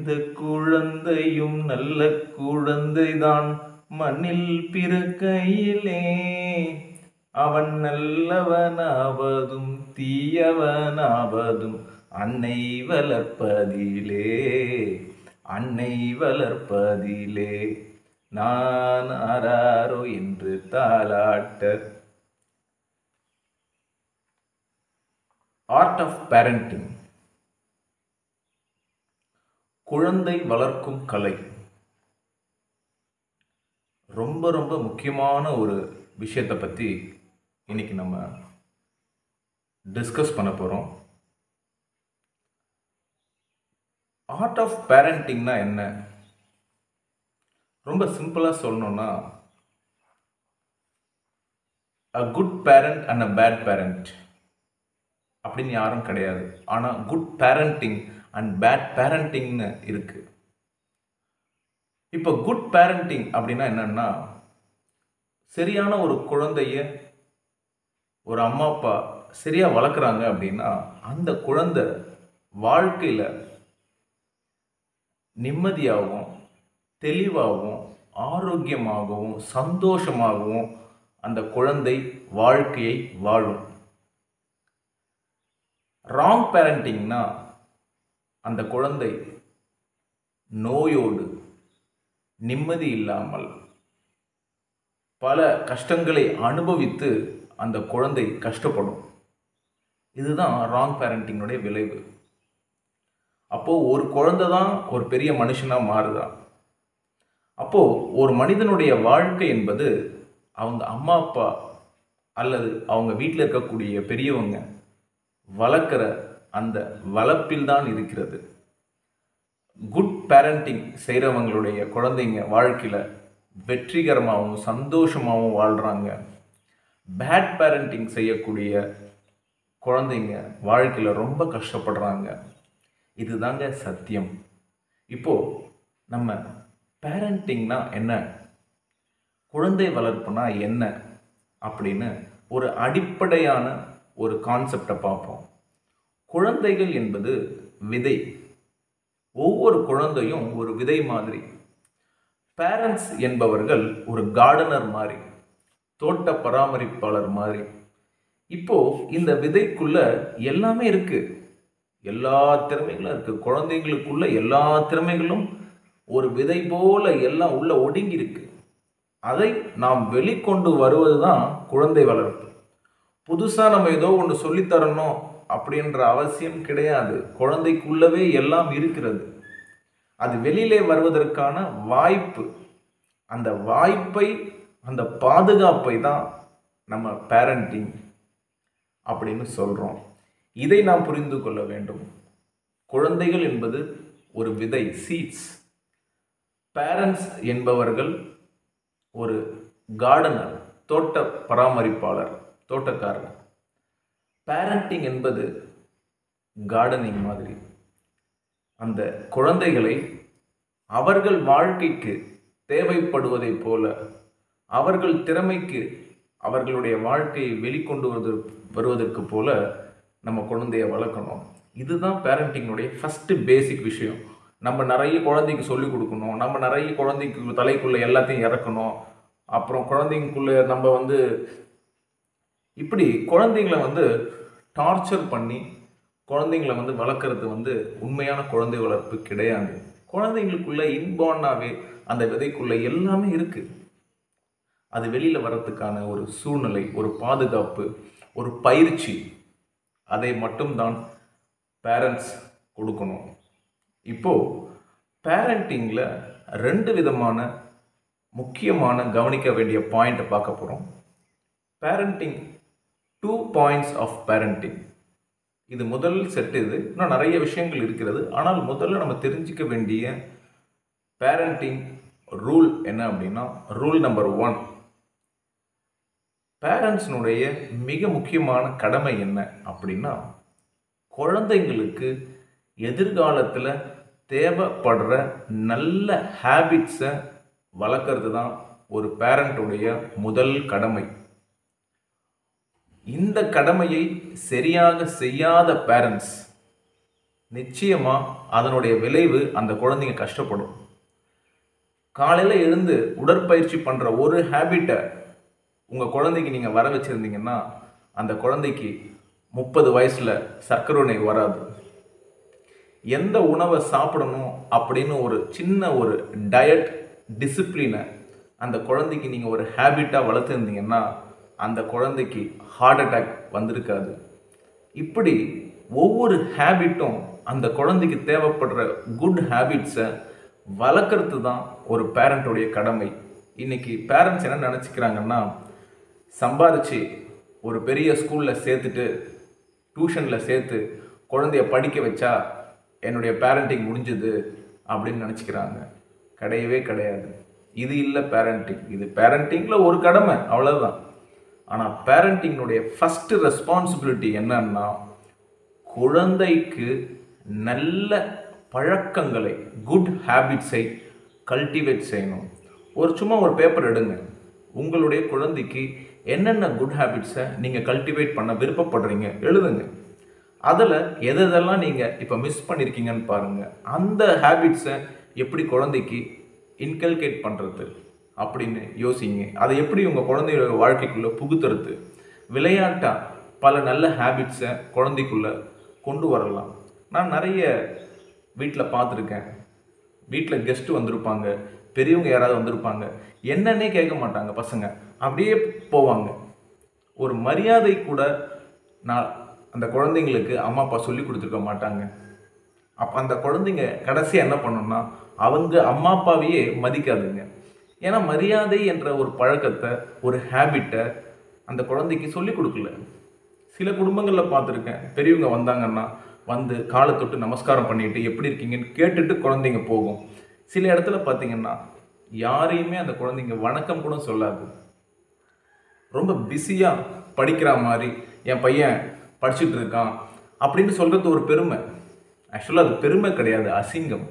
எந்த குழந்தையும் நல்ல குழந்தைதான் மண்ணில் பிறக்கையிலே அவன் நல்லவனாவதும் தீயவனாவதும் அன்னை வளர்ப்பதிலே அன்னை வளர்ப்பதிலே நான் ஆராரோ என்று தாளாட்ட ஆர்ட் ஆஃப் பேரண்டிங் குழந்தை வளர்க்கும் கலை ரொம்ப ரொம்ப முக்கியமான ஒரு விஷயத்தை பற்றி இன்னைக்கு நம்ம டிஸ்கஸ் பண்ண போகிறோம் ஆர்ட் ஆஃப் பேரண்டிங்னா என்ன ரொம்ப சிம்பிளாக சொல்லணும்னா a good parent and a bad parent அப்படின்னு யாரும் கிடையாது ஆனால் குட் பேரண்டிங் அண்ட் பேட் பேரண்டிங்னு இருக்கு இப்போ குட் பேரண்டிங் அப்படின்னா என்னன்னா சரியான ஒரு குழந்தைய ஒரு அம்மா அப்பா சரியா வளர்க்குறாங்க அப்படின்னா அந்த குழந்தை வாழ்க்கையில் நிம்மதியாகவும் தெளிவாகவும் ஆரோக்கியமாகவும் சந்தோஷமாகவும் அந்த குழந்தை வாழ்க்கையை வாழும் ராங் பேரண்டிங்னா அந்த குழந்தை நோயோடு நிம்மதி இல்லாமல் பல கஷ்டங்களை அனுபவித்து அந்த குழந்தை கஷ்டப்படும் இதுதான் ராங் பேரண்டிங்குடைய விளைவு அப்போ ஒரு குழந்தை தான் ஒரு பெரிய மனுஷனா மாறுதான் அப்போ ஒரு மனிதனுடைய வாழ்க்கை என்பது அவங்க அம்மா அப்பா அல்லது அவங்க வீட்டில் இருக்கக்கூடிய பெரியவங்க வளர்க்குற அந்த வளர்ப்பில் தான் இருக்கிறது குட் பேரண்டிங் செய்கிறவங்களுடைய குழந்தைங்க வாழ்க்கையில் வெற்றிகரமாகவும் சந்தோஷமாகவும் வாழ்கிறாங்க பேட் பேரண்டிங் செய்யக்கூடிய குழந்தைங்க வாழ்க்கையில் ரொம்ப கஷ்டப்படுறாங்க இதுதாங்க சத்தியம் இப்போது நம்ம பேரண்டிங்னா என்ன குழந்தை வளர்ப்புனா என்ன அப்படின்னு ஒரு அடிப்படையான ஒரு கான்செப்டை பார்ப்போம் குழந்தைகள் என்பது விதை ஒவ்வொரு குழந்தையும் ஒரு விதை மாதிரி பேரண்ட்ஸ் என்பவர்கள் ஒரு கார்டனர் மாதிரி தோட்ட பராமரிப்பாளர் மாதிரி இப்போ இந்த விதைக்குள்ள எல்லாமே இருக்கு எல்லா திறமைகளும் இருக்கு குழந்தைங்களுக்குள்ள எல்லா திறமைகளும் ஒரு விதை போல எல்லாம் உள்ள ஒடுங்கி இருக்கு அதை நாம் வெளிக்கொண்டு வருவது தான் குழந்தை வளர்ப்பு புதுசாக நம்ம ஏதோ ஒன்று சொல்லித்தரணும் அப்படின்ற அவசியம் கிடையாது குழந்தைக்குள்ளவே எல்லாம் இருக்கிறது அது வெளியிலே வருவதற்கான வாய்ப்பு அந்த வாய்ப்பை அந்த பாதுகாப்பை தான் நம்ம பேரண்டிங் அப்படின்னு சொல்கிறோம் இதை நாம் புரிந்து கொள்ள வேண்டும் குழந்தைகள் என்பது ஒரு விதை சீட்ஸ் பேரண்ட்ஸ் என்பவர்கள் ஒரு கார்டனர் தோட்ட பராமரிப்பாளர் தோட்டக்காரர் பேரண்டிங் என்பது கார்டனிங் மாதிரி அந்த குழந்தைகளை அவர்கள் வாழ்க்கைக்கு தேவைப்படுவதைப் போல அவர்கள் திறமைக்கு அவர்களுடைய வாழ்க்கையை வெளிக்கொண்டு வருவதற்கு வருவதற்கு போல நம்ம குழந்தைய வளர்க்கணும் இதுதான் பேரண்டிங்களுடைய ஃபஸ்ட்டு பேசிக் விஷயம் நம்ம நிறைய குழந்தைக்கு சொல்லிக் கொடுக்கணும் நம்ம நிறைய குழந்தைக்கு தலைக்குள்ளே எல்லாத்தையும் இறக்கணும் அப்புறம் குழந்தைங்களுக்குள்ள நம்ம வந்து இப்படி குழந்தைங்கள வந்து டார்ச்சர் பண்ணி குழந்தைங்கள வந்து வளர்க்குறது வந்து உண்மையான குழந்தை வளர்ப்பு கிடையாது குழந்தைங்களுக்குள்ள இன்பார்னாவே அந்த விதைக்குள்ள எல்லாமே இருக்கு அது வெளியில வர்றதுக்கான ஒரு சூழ்நிலை ஒரு பாதுகாப்பு ஒரு பயிற்சி அதை மட்டும்தான் பேரண்ட்ஸ் கொடுக்கணும் இப்போ பேரண்டிங்கில் ரெண்டு விதமான முக்கியமான கவனிக்க வேண்டிய பாயிண்ட்டை பார்க்க போகிறோம் parenting two points of parenting இது முதல் செட் இது இன்னும் நிறைய விஷயங்கள் இருக்கிறது ஆனால் முதல்ல நம்ம தெரிஞ்சுக்க வேண்டிய பேரண்டிங் ரூல் என்ன அப்படின்னா ரூல் நம்பர் ஒன் பேரண்ட்ஸினுடைய மிக முக்கியமான கடமை என்ன அப்படின்னா குழந்தைங்களுக்கு எதிர்காலத்தில் தேவைப்படுற நல்ல ஹேபிட்ஸை வளர்க்குறது தான் ஒரு பேரண்ட்டுடைய முதல் கடமை இந்த கடமையை சரியாக செய்யாத பேரண்ட்ஸ் நிச்சயமா அதனுடைய விளைவு அந்த குழந்தைங்க கஷ்டப்படும் காலையில எழுந்து உடற்பயிற்சி பண்ற ஒரு ஹேபிட்டை உங்க குழந்தைக்கு நீங்க வர வச்சிருந்தீங்கன்னா அந்த குழந்தைக்கு முப்பது வயசுல சர்க்கரை நோய் வராது எந்த உணவை சாப்பிடணும் அப்படின்னு ஒரு சின்ன ஒரு டயட் டிசிப்ளினை அந்த குழந்தைக்கு நீங்கள் ஒரு ஹேபிட்டாக வளர்த்துருந்தீங்கன்னா அந்த குழந்தைக்கு ஹார்ட் அட்டாக் வந்திருக்காது இப்படி ஒவ்வொரு ஹேபிட்டும் அந்த குழந்தைக்கு தேவைப்படுற குட் ஹேபிட்ஸை வளர்க்குறது தான் ஒரு பேரண்ட்டுடைய கடமை இன்னைக்கு பேரண்ட்ஸ் என்ன நினச்சிக்கிறாங்கன்னா சம்பாதிச்சு ஒரு பெரிய ஸ்கூலில் சேர்த்துட்டு டியூஷனில் சேர்த்து குழந்தைய படிக்க வச்சா என்னுடைய பேரண்டிங் முடிஞ்சது அப்படின்னு நினச்சிக்கிறாங்க கிடையவே கிடையாது இது இல்லை பேரண்டிங் இது பேரண்டிங்கில் ஒரு கடமை அவ்வளோதான் ஆனால் பேரண்டிங்கினுடைய ஃபஸ்ட்டு ரெஸ்பான்சிபிலிட்டி என்னன்னா குழந்தைக்கு நல்ல பழக்கங்களை குட் ஹேபிட்ஸை கல்டிவேட் செய்யணும் ஒரு சும்மா ஒரு பேப்பர் எடுங்க உங்களுடைய குழந்தைக்கு என்னென்ன குட் ஹேபிட்ஸை நீங்கள் கல்டிவேட் பண்ண விருப்பப்படுறீங்க எழுதுங்க அதில் எது எதெல்லாம் நீங்கள் இப்போ மிஸ் பண்ணியிருக்கீங்கன்னு பாருங்கள் அந்த ஹேபிட்ஸை எப்படி குழந்தைக்கு இன்கல்கேட் பண்ணுறது அப்படின்னு யோசிங்க அதை எப்படி உங்கள் குழந்தையோட வாழ்க்கைக்குள்ளே புகுத்துறது விளையாட்டா பல நல்ல ஹேபிட்ஸை குழந்தைக்குள்ளே கொண்டு வரலாம் நான் நிறைய வீட்டில் பார்த்துருக்கேன் வீட்டில் கெஸ்ட்டு வந்திருப்பாங்க பெரியவங்க யாராவது வந்திருப்பாங்க என்னன்னே கேட்க மாட்டாங்க பசங்க அப்படியே போவாங்க ஒரு மரியாதை கூட நான் அந்த குழந்தைங்களுக்கு அம்மா அப்பா சொல்லி கொடுத்துருக்க மாட்டாங்க அப்போ அந்த குழந்தைங்க கடைசியாக என்ன பண்ணணும்னா அவங்க அம்மா அப்பாவையே மதிக்காதுங்க ஏன்னா மரியாதை என்ற ஒரு பழக்கத்தை ஒரு ஹேபிட்டை அந்த குழந்தைக்கு சொல்லி கொடுக்கல சில குடும்பங்களில் பார்த்துருக்கேன் பெரியவங்க வந்தாங்கன்னா வந்து காலை தொட்டு நமஸ்காரம் பண்ணிட்டு எப்படி இருக்கீங்கன்னு கேட்டுட்டு குழந்தைங்க போகும் சில இடத்துல பார்த்தீங்கன்னா யாரையுமே அந்த குழந்தைங்க வணக்கம் கூட சொல்லாது ரொம்ப பிஸியாக படிக்கிற மாதிரி என் பையன் படிச்சுட்டு இருக்கான் அப்படின்னு சொல்கிறது ஒரு பெருமை ஆக்சுவலாக அது பெருமை கிடையாது அசிங்கம்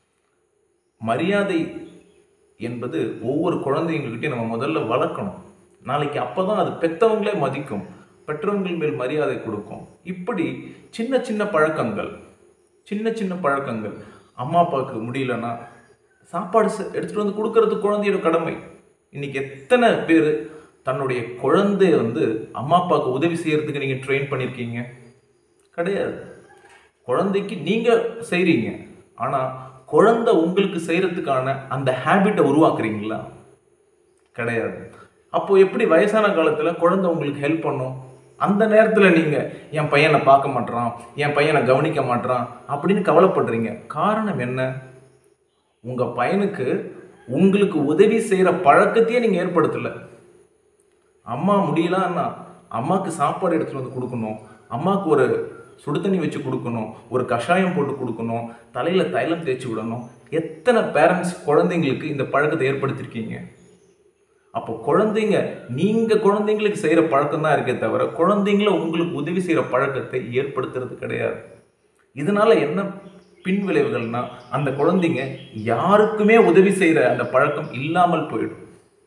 மரியாதை என்பது ஒவ்வொரு குழந்தைங்கக்கிட்டையும் நம்ம முதல்ல வளர்க்கணும் நாளைக்கு அப்போ தான் அது பெற்றவங்களே மதிக்கும் பெற்றவங்கள் மேல் மரியாதை கொடுக்கும் இப்படி சின்ன சின்ன பழக்கங்கள் சின்ன சின்ன பழக்கங்கள் அம்மா அப்பாவுக்கு முடியலன்னா சாப்பாடு செ- எடுத்துகிட்டு வந்து கொடுக்கறது குழந்தையோட கடமை இன்னைக்கு எத்தனை பேர் தன்னுடைய குழந்தைய வந்து அம்மா அப்பாவுக்கு உதவி செய்யறதுக்கு நீங்கள் ட்ரெயின் பண்ணியிருக்கீங்க கிடையாது குழந்தைக்கு நீங்கள் செய்கிறீங்க ஆனால் குழந்தை உங்களுக்கு செய்கிறதுக்கான அந்த ஹேபிட்டை உருவாக்குறீங்களா கிடையாது அப்போ எப்படி வயசான காலத்தில் குழந்தை உங்களுக்கு ஹெல்ப் பண்ணும் அந்த நேரத்தில் நீங்கள் என் பையனை பார்க்க மாட்றான் என் பையனை கவனிக்க மாட்றான் அப்படின்னு கவலைப்படுறீங்க காரணம் என்ன உங்கள் பையனுக்கு உங்களுக்கு உதவி செய்கிற பழக்கத்தையே நீங்கள் ஏற்படுத்தலை அம்மா முடியலன்னா அம்மாவுக்கு சாப்பாடு எடுத்துகிட்டு வந்து கொடுக்கணும் அம்மாவுக்கு ஒரு சுடு தண்ணி வச்சு கொடுக்கணும் ஒரு கஷாயம் போட்டு கொடுக்கணும் தலையில் தைலம் தேய்ச்சி விடணும் எத்தனை பேரண்ட்ஸ் குழந்தைங்களுக்கு இந்த பழக்கத்தை ஏற்படுத்தியிருக்கீங்க அப்போ குழந்தைங்க நீங்கள் குழந்தைங்களுக்கு செய்கிற பழக்கம் தான் இருக்கே தவிர குழந்தைங்கள உங்களுக்கு உதவி செய்கிற பழக்கத்தை ஏற்படுத்துறது கிடையாது இதனால என்ன பின் விளைவுகள்னா அந்த குழந்தைங்க யாருக்குமே உதவி செய்கிற அந்த பழக்கம் இல்லாமல் போயிடும்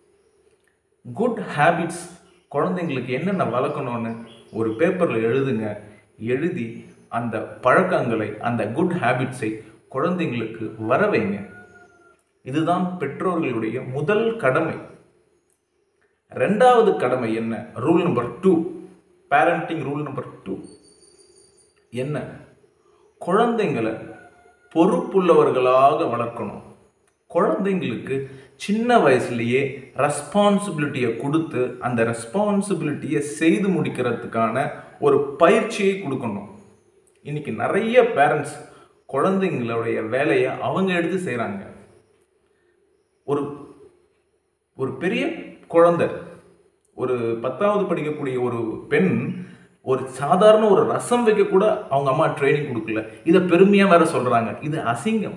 குட் ஹேபிட்ஸ் குழந்தைங்களுக்கு என்னென்ன வளர்க்கணும்னு ஒரு பேப்பரில் எழுதுங்க எழுதி அந்த பழக்கங்களை அந்த குட் ஹேபிட்ஸை குழந்தைங்களுக்கு வர வைங்க இதுதான் பெற்றோர்களுடைய முதல் கடமை ரெண்டாவது கடமை என்ன rule number two parenting rule number two என்ன குழந்தைங்களை பொறுப்புள்ளவர்களாக வளர்க்கணும் குழந்தைங்களுக்கு சின்ன வயசுலயே ரெஸ்பான்சிபிலிட்டியை கொடுத்து அந்த ரெஸ்பான்சிபிலிட்டியை செய்து முடிக்கிறதுக்கான ஒரு பயிற்சியை கொடுக்கணும் இன்னைக்கு நிறைய பேரண்ட்ஸ் குழந்தைங்களுடைய வேலையை அவங்க எடுத்து செய்கிறாங்க ஒரு ஒரு பெரிய குழந்தை ஒரு பத்தாவது படிக்கக்கூடிய ஒரு பெண் ஒரு சாதாரண ஒரு ரசம் வைக்க கூட அவங்க அம்மா ட்ரைனிங் கொடுக்கல இதை பெருமையா வேற சொல்றாங்க இது அசிங்கம்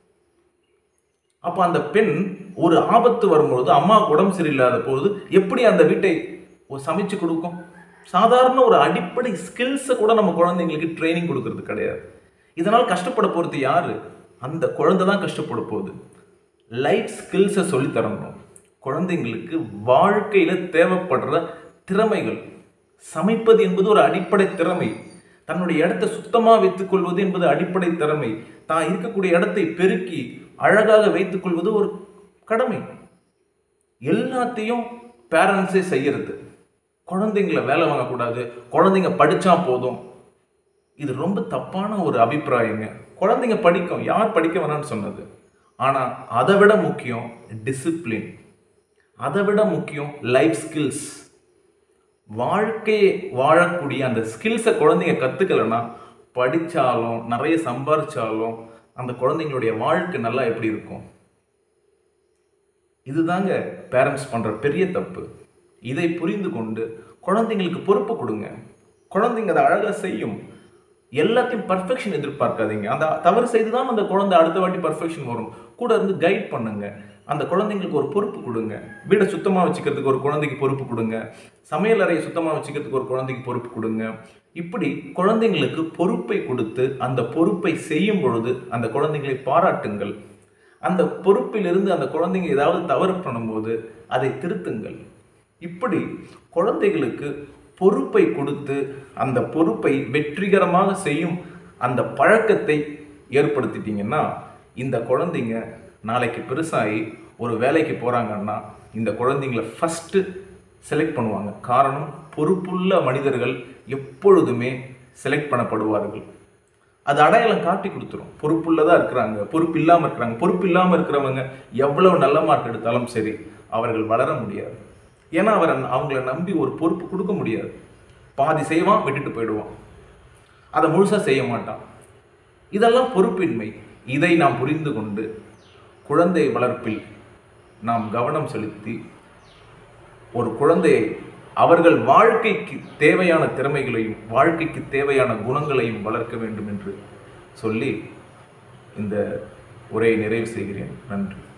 அப்ப அந்த பெண் ஒரு ஆபத்து வரும்பொழுது அம்மாவுக்கு உடம்பு சரியில்லாத போது எப்படி அந்த வீட்டை ஒரு சமைச்சு கொடுக்கும் சாதாரண ஒரு அடிப்படை ஸ்கில்ஸை கூட நம்ம குழந்தைங்களுக்கு ட்ரைனிங் கொடுக்கறது கிடையாது இதனால் கஷ்டப்பட போகிறது யாரு அந்த குழந்தை தான் கஷ்டப்பட போகுது லைஃப் ஸ்கில்ஸை சொல்லித் தரணும் குழந்தைங்களுக்கு வாழ்க்கையில் தேவைப்படுற திறமைகள் சமைப்பது என்பது ஒரு அடிப்படை திறமை தன்னுடைய இடத்தை சுத்தமாக வைத்துக் கொள்வது என்பது அடிப்படை திறமை தான் இருக்கக்கூடிய இடத்தை பெருக்கி அழகாக வைத்துக் கொள்வது ஒரு கடமை எல்லாத்தையும் பேரண்ட்ஸே செய்யறது குழந்தைங்கள வேலை வாங்கக்கூடாது குழந்தைங்க படிச்சா போதும் இது ரொம்ப தப்பான ஒரு அபிப்பிராயங்க குழந்தைங்க படிக்கும் யார் படிக்க வேணாம்னு சொன்னது ஆனால் அதை விட முக்கியம் டிசிப்ளின் அதை விட முக்கியம் லைஃப் ஸ்கில்ஸ் வாழ்க்கையை வாழக்கூடிய அந்த ஸ்கில்ஸை குழந்தைங்க கற்றுக்கலைன்னா படித்தாலும் நிறைய சம்பாரிச்சாலும் அந்த குழந்தைங்களுடைய வாழ்க்கை நல்லா எப்படி இருக்கும் இதுதாங்க பேரண்ட்ஸ் பண்ணுற பெரிய தப்பு இதை புரிந்து கொண்டு குழந்தைங்களுக்கு பொறுப்பு கொடுங்க குழந்தைங்க அதை அழகாக செய்யும் எல்லாத்தையும் பர்ஃபெக்ஷன் எதிர்பார்க்காதீங்க அந்த தவறு செய்து தான் அந்த குழந்தை அடுத்த வாட்டி பர்ஃபெக்ஷன் வரும் கூட இருந்து கைட் பண்ணுங்க அந்த குழந்தைங்களுக்கு ஒரு பொறுப்பு கொடுங்க வீடை சுத்தமாக வச்சுக்கிறதுக்கு ஒரு குழந்தைக்கு பொறுப்பு கொடுங்க சமையல் அறையை சுத்தமாக வச்சுக்கிறதுக்கு ஒரு குழந்தைக்கு பொறுப்பு கொடுங்க இப்படி குழந்தைங்களுக்கு பொறுப்பை கொடுத்து அந்த பொறுப்பை செய்யும் பொழுது அந்த குழந்தைங்களை பாராட்டுங்கள் அந்த பொறுப்பிலிருந்து அந்த குழந்தைங்க ஏதாவது தவறு பண்ணும்போது அதை திருத்துங்கள் இப்படி குழந்தைகளுக்கு பொறுப்பை கொடுத்து அந்த பொறுப்பை வெற்றிகரமாக செய்யும் அந்த பழக்கத்தை ஏற்படுத்திட்டீங்கன்னா இந்த குழந்தைங்க நாளைக்கு பெருசாகி ஒரு வேலைக்கு போகிறாங்கன்னா இந்த குழந்தைங்கள ஃபஸ்ட்டு செலக்ட் பண்ணுவாங்க காரணம் பொறுப்புள்ள மனிதர்கள் எப்பொழுதுமே செலக்ட் பண்ணப்படுவார்கள் அது அடையாளம் காட்டி கொடுத்துரும் பொறுப்புள்ளதாக இருக்கிறாங்க பொறுப்பு இல்லாமல் இருக்கிறாங்க பொறுப்பு இல்லாமல் இருக்கிறவங்க எவ்வளவு நல்ல மார்க் எடுத்தாலும் சரி அவர்கள் வளர முடியாது ஏன்னா அவர் அவங்கள நம்பி ஒரு பொறுப்பு கொடுக்க முடியாது பாதி செய்வான் விட்டுட்டு போயிடுவான் அதை முழுசாக செய்ய மாட்டான் இதெல்லாம் பொறுப்பின்மை இதை நாம் புரிந்து கொண்டு குழந்தை வளர்ப்பில் நாம் கவனம் செலுத்தி ஒரு குழந்தையை அவர்கள் வாழ்க்கைக்கு தேவையான திறமைகளையும் வாழ்க்கைக்கு தேவையான குணங்களையும் வளர்க்க வேண்டும் என்று சொல்லி இந்த உரையை நிறைவு செய்கிறேன் நன்றி